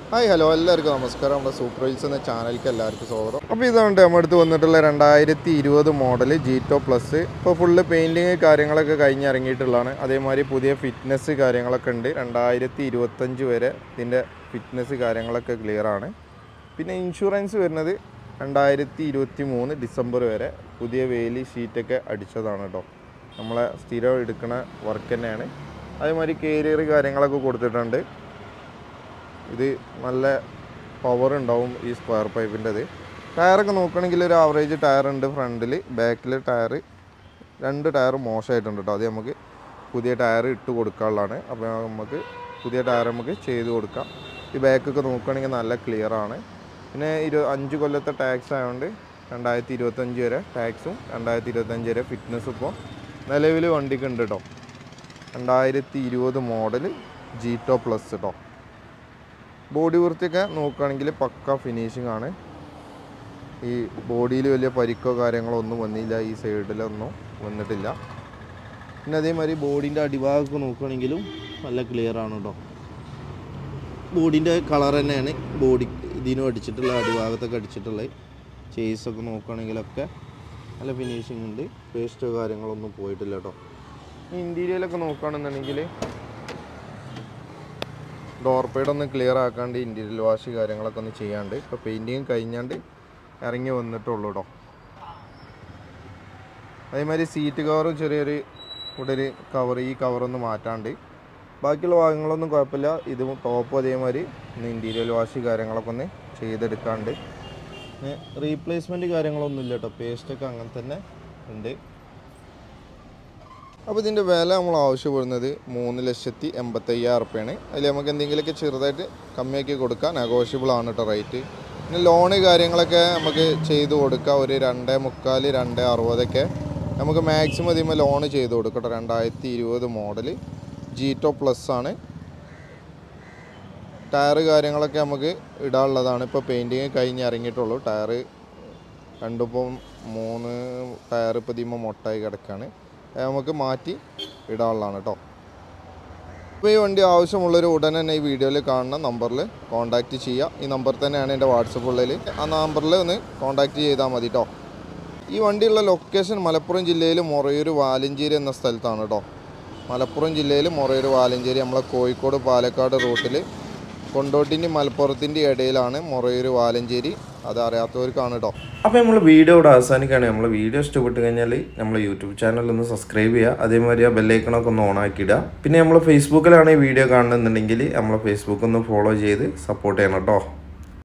hi hello എല്ലാവർക്കും നമസ്കാരം നമ്മുടെ സൂപ്പർ വൈൽസ് എന്ന ചാനലിലേക്ക് എല്ലാവർക്കും സ്വാഗതം അപ്പോൾ ഇതുകൊണ്ട് നമ്മുടെ അടുത്ത് വന്നിട്ടുള്ള രണ്ടായിരത്തി ഇരുപത് മോഡൽ ജീറ്റോ പ്ലസ് ഇപ്പോൾ ഫുള്ള് പെയിൻറ്റിങ് കാര്യങ്ങളൊക്കെ കഴിഞ്ഞിറങ്ങിയിട്ടുള്ളതാണ് അതേമാതിരി പുതിയ ഫിറ്റ്നസ് കാര്യങ്ങളൊക്കെ ഉണ്ട് രണ്ടായിരത്തി ഇരുപത്തഞ്ച് വരെ ഇതിൻ്റെ ഫിറ്റ്നസ് കാര്യങ്ങളൊക്കെ ക്ലിയർ ആണ് പിന്നെ ഇൻഷുറൻസ് വരുന്നത് രണ്ടായിരത്തി ഇരുപത്തി മൂന്ന് ഡിസംബർ വരെ പുതിയ വേലി ഷീറ്റൊക്കെ അടിച്ചതാണ് കേട്ടോ നമ്മളെ സ്ഥിരം എടുക്കുന്ന വർക്ക് തന്നെയാണ് അതേമാതിരി കേരിയർ കാര്യങ്ങളൊക്കെ കൊടുത്തിട്ടുണ്ട് ഇത് നല്ല പവർ ഉണ്ടാവും ഈ സ്ക്വയർ പൈപ്പിൻ്റെത് ടയറൊക്കെ നോക്കുകയാണെങ്കിൽ ഒരു ആവറേജ് ടയർ ഉണ്ട് ഫ്രണ്ടിൽ ബാക്കിൽ ടയർ രണ്ട് ടയർ മോശമായിട്ടുണ്ട് കേട്ടോ അത് നമുക്ക് പുതിയ ടയർ ഇട്ട് കൊടുക്കാനുള്ളതാണ് അപ്പോൾ നമുക്ക് പുതിയ ടയർ നമുക്ക് ചെയ്ത് കൊടുക്കാം ഈ ബാക്കൊക്കെ നോക്കുകയാണെങ്കിൽ നല്ല ക്ലിയർ ആണ് പിന്നെ ഇരു അഞ്ച് കൊല്ലത്തെ ടാക്സ് ആയതുകൊണ്ട് രണ്ടായിരത്തി ഇരുപത്തഞ്ച് വരെ ടാക്സും രണ്ടായിരത്തി ഇരുപത്തഞ്ച് വരെ ഫിറ്റ്നസ് ഇപ്പോൾ നിലവിൽ വണ്ടിക്ക് ഉണ്ട് കേട്ടോ രണ്ടായിരത്തി ഇരുപത് മോഡൽ ജീറ്റോ പ്ലസ് കേട്ടോ ബോഡി വൃത്തിയൊക്കെ നോക്കുകയാണെങ്കിൽ പക്ക ഫിനിഷിംഗ് ആണ് ഈ ബോഡിയിൽ വലിയ പരിക്കോ കാര്യങ്ങളോ ഒന്നും വന്നില്ല ഈ സൈഡിലൊന്നും വന്നിട്ടില്ല പിന്നെ അതേമാതിരി ബോഡീൻ്റെ അടിഭാഗമൊക്കെ നോക്കുകയാണെങ്കിലും നല്ല ക്ലിയർ ആണ് കേട്ടോ ബോഡീൻ്റെ കളർ തന്നെയാണ് ബോഡി ഇതിനും അടിച്ചിട്ടുള്ള അടിഭാഗത്തൊക്കെ അടിച്ചിട്ടുള്ളത് ചേസൊക്കെ നോക്കുകയാണെങ്കിലൊക്കെ നല്ല ഫിനിഷിംഗ് ഉണ്ട് പേസ്റ്റോ കാര്യങ്ങളൊന്നും പോയിട്ടില്ല കേട്ടോ ഇൻറ്റീരിയലൊക്കെ നോക്കുകയാണെന്നുണ്ടെങ്കിൽ ഡോർ പേഡ് ഒന്ന് ക്ലിയർ ആക്കാണ്ട് ഇൻറ്റീരിയൽ വാഷ് കാര്യങ്ങളൊക്കെ ഒന്ന് ചെയ്യാണ്ട് ഇപ്പോൾ പെയിൻറ്റിങ് കഴിഞ്ഞാണ്ട് ഇറങ്ങി വന്നിട്ടുള്ളൂ കേട്ടോ അതേമാതിരി സീറ്റ് കവറും ചെറിയൊരു ഇവിടെ ഒരു കവർ ഈ കവറൊന്ന് മാറ്റാണ്ട് ബാക്കിയുള്ള ഭാഗങ്ങളൊന്നും കുഴപ്പമില്ല ഇതും ടോപ്പും അതേമാതിരി ഒന്ന് ഇൻറ്റീരിയൽ വാഷ് കാര്യങ്ങളൊക്കെ ഒന്ന് ചെയ്തെടുക്കാണ്ട് പിന്നെ റീപ്ലേസ്മെൻറ്റ് കാര്യങ്ങളൊന്നും ഇല്ല കേട്ടോ പേസ്റ്റൊക്കെ അങ്ങനെ തന്നെ ഉണ്ട് അപ്പോൾ ഇതിൻ്റെ വില നമ്മൾ ആവശ്യപ്പെടുന്നത് മൂന്ന് ലക്ഷത്തി എൺപത്തയ്യായിരം റുപ്യാണ് അതിൽ നമുക്ക് എന്തെങ്കിലുമൊക്കെ ചെറുതായിട്ട് കമ്മിയാക്കി കൊടുക്കാം നെഗോഷ്യബിൾ ആണ് കേട്ടോ റേറ്റ് പിന്നെ ലോണ് കാര്യങ്ങളൊക്കെ നമുക്ക് ചെയ്ത് കൊടുക്കാം ഒരു രണ്ടേ മുക്കാൽ രണ്ടേ അറുപതൊക്കെ നമുക്ക് മാക്സിമം ഇതിന്മേൽ ലോണ് ചെയ്ത് കൊടുക്കാം കേട്ടോ രണ്ടായിരത്തി ഇരുപത് മോഡൽ ജീറ്റോ പ്ലസ് ആണ് ടയർ കാര്യങ്ങളൊക്കെ നമുക്ക് ഇടാനുള്ളതാണ് ഇപ്പോൾ പെയിൻറ്റിങ് കഴിഞ്ഞ് ഇറങ്ങിയിട്ടുള്ളൂ ടയർ രണ്ടിപ്പം മൂന്ന് ടയർ ഇപ്പോൾ ഇതിമ്പോൾ മൊട്ടായി കിടക്കുകയാണ് അത് നമുക്ക് മാറ്റി ഇടാനുള്ളതാണ് കേട്ടോ അപ്പോൾ ഈ വണ്ടി ആവശ്യമുള്ളൊരു ഉടൻ തന്നെ ഈ വീഡിയോയിൽ കാണുന്ന നമ്പറിൽ കോൺടാക്റ്റ് ചെയ്യുക ഈ നമ്പർ തന്നെയാണ് എൻ്റെ വാട്സപ്പ് ഉള്ളിൽ ആ നമ്പറിൽ ഒന്ന് കോൺടാക്റ്റ് ചെയ്താൽ മതി കേട്ടോ ഈ വണ്ടിയുള്ള ലൊക്കേഷൻ മലപ്പുറം ജില്ലയിൽ മൊറയൂർ വാലഞ്ചേരി എന്ന സ്ഥലത്താണ് കേട്ടോ മലപ്പുറം ജില്ലയിൽ മൊറയൂർ വാലഞ്ചേരി നമ്മളെ കോഴിക്കോട് പാലക്കാട് റൂട്ടിൽ കൊണ്ടോട്ടിൻ്റെയും മലപ്പുറത്തിൻ്റെയും ഇടയിലാണ് മൊറയൂർ വാലഞ്ചേരി അത് അറിയാത്തവർക്കാണ് കേട്ടോ അപ്പോൾ നമ്മൾ വീഡിയോ ഇവിടെ അവസാനിക്കുകയാണ് നമ്മൾ വീഡിയോ ഇഷ്ടപ്പെട്ട് കഴിഞ്ഞാൽ നമ്മൾ യൂട്യൂബ് ചാനൽ ഒന്ന് സബ്സ്ക്രൈബ് ചെയ്യുക അതേമാതിരി ആ ബെല്ലൈക്കണൊക്കെ ഒന്ന് ഓൺ ആക്കി ഇടുക പിന്നെ നമ്മൾ ഫേസ്ബുക്കിലാണ് ഈ വീഡിയോ കാണുന്നുണ്ടെങ്കിൽ നമ്മളെ ഫേസ്ബുക്ക് ഒന്ന് ഫോളോ ചെയ്ത് സപ്പോർട്ട് ചെയ്യണം കേട്ടോ